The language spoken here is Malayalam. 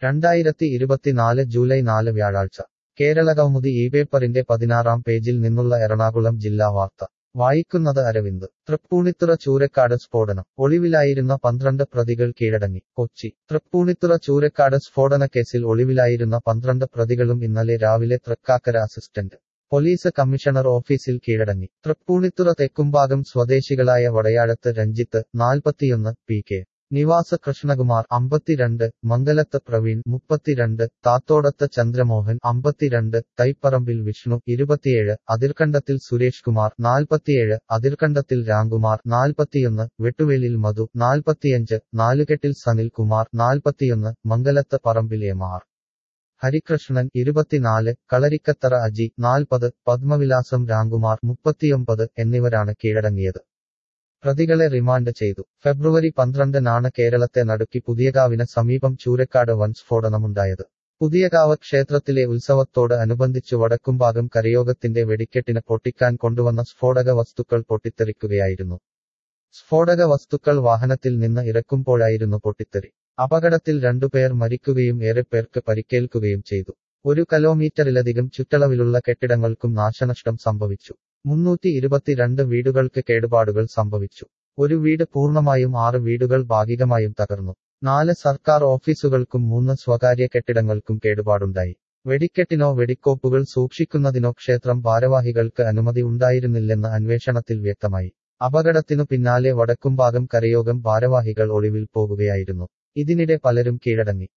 രണ്ടായിരത്തി ഇരുപത്തിനാല് ജൂലൈ നാല് വ്യാഴാഴ്ച കേരളകൗമുദി ഈ പേപ്പറിന്റെ പതിനാറാം പേജിൽ നിന്നുള്ള എറണാകുളം ജില്ലാ വാർത്ത വായിക്കുന്നത് അരവിന്ദ് തൃപ്പൂണിത്തുറ ചൂരക്കാട് സ്ഫോടനം ഒളിവിലായിരുന്ന പന്ത്രണ്ട് പ്രതികൾ കീഴടങ്ങി കൊച്ചി തൃപ്പൂണിത്തുറ ചൂരക്കാട് സ്ഫോടനക്കേസിൽ ഒളിവിലായിരുന്ന പന്ത്രണ്ട് പ്രതികളും ഇന്നലെ രാവിലെ തൃക്കാക്കര അസിസ്റ്റന്റ് പോലീസ് കമ്മീഷണർ ഓഫീസിൽ കീഴടങ്ങി തൃപ്പൂണിത്തുറ തെക്കുംഭാഗം സ്വദേശികളായ വടയാഴത്ത് രഞ്ജിത്ത് നാൽപ്പത്തിയൊന്ന് പി കെ നിവാസ കൃഷ്ണകുമാർ അമ്പത്തിരണ്ട് മംഗലത്ത് പ്രവീൺ മുപ്പത്തിരണ്ട് താത്തോടത്ത് ചന്ദ്രമോഹൻ അമ്പത്തിരണ്ട് തൈപ്പറമ്പിൽ വിഷ്ണു ഇരുപത്തിയേഴ് അതിർക്കണ്ടത്തിൽ സുരേഷ് കുമാർ നാൽപ്പത്തിയേഴ് അതിർക്കണ്ടത്തിൽ രാംകുമാർ നാൽപ്പത്തിയൊന്ന് വെട്ടുവേലിൽ മധു നാൽപ്പത്തിയഞ്ച് നാലുകെട്ടിൽ സനിൽ കുമാർ നാൽപ്പത്തിയൊന്ന് മംഗലത്ത് പറമ്പിൽ എം ആർ ഹരികൃഷ്ണൻ ഇരുപത്തിനാല് കളരിക്കത്തറ അജി നാൽപ്പത് പത്മവിലാസം രാംകുമാർ മുപ്പത്തിയൊമ്പത് എന്നിവരാണ് കീഴടങ്ങിയത് പ്രതികളെ റിമാൻഡ് ചെയ്തു ഫെബ്രുവരി പന്ത്രണ്ടിനാണ് കേരളത്തെ നടുക്കി പുതിയകാവിന് സമീപം ചൂരക്കാട് വൻ സ്ഫോടനമുണ്ടായത് പുതിയകാവ് ക്ഷേത്രത്തിലെ ഉത്സവത്തോട് അനുബന്ധിച്ചു വടക്കുംഭാഗം കരയോഗത്തിന്റെ വെടിക്കെട്ടിന് പൊട്ടിക്കാൻ കൊണ്ടുവന്ന സ്ഫോടക വസ്തുക്കൾ പൊട്ടിത്തെറിക്കുകയായിരുന്നു സ്ഫോടക വസ്തുക്കൾ വാഹനത്തിൽ നിന്ന് ഇറക്കുമ്പോഴായിരുന്നു പൊട്ടിത്തെറി അപകടത്തിൽ രണ്ടുപേർ മരിക്കുകയും ഏറെ പേർക്ക് പരിക്കേൽക്കുകയും ചെയ്തു ഒരു കിലോമീറ്ററിലധികം ചുറ്റളവിലുള്ള കെട്ടിടങ്ങൾക്കും നാശനഷ്ടം സംഭവിച്ചു മുന്നൂറ്റി ഇരുപത്തിരണ്ട് വീടുകൾക്ക് കേടുപാടുകൾ സംഭവിച്ചു ഒരു വീട് പൂർണ്ണമായും ആറ് വീടുകൾ ഭാഗികമായും തകർന്നു നാല് സർക്കാർ ഓഫീസുകൾക്കും മൂന്ന് സ്വകാര്യ കെട്ടിടങ്ങൾക്കും കേടുപാടുണ്ടായി വെടിക്കെട്ടിനോ വെടിക്കോപ്പുകൾ സൂക്ഷിക്കുന്നതിനോ ക്ഷേത്രം ഭാരവാഹികൾക്ക് അനുമതി ഉണ്ടായിരുന്നില്ലെന്ന് അന്വേഷണത്തിൽ വ്യക്തമായി അപകടത്തിനു പിന്നാലെ വടക്കുംഭാഗം കരയോഗം ഭാരവാഹികൾ ഒളിവിൽ പോകുകയായിരുന്നു ഇതിനിടെ പലരും കീഴടങ്ങി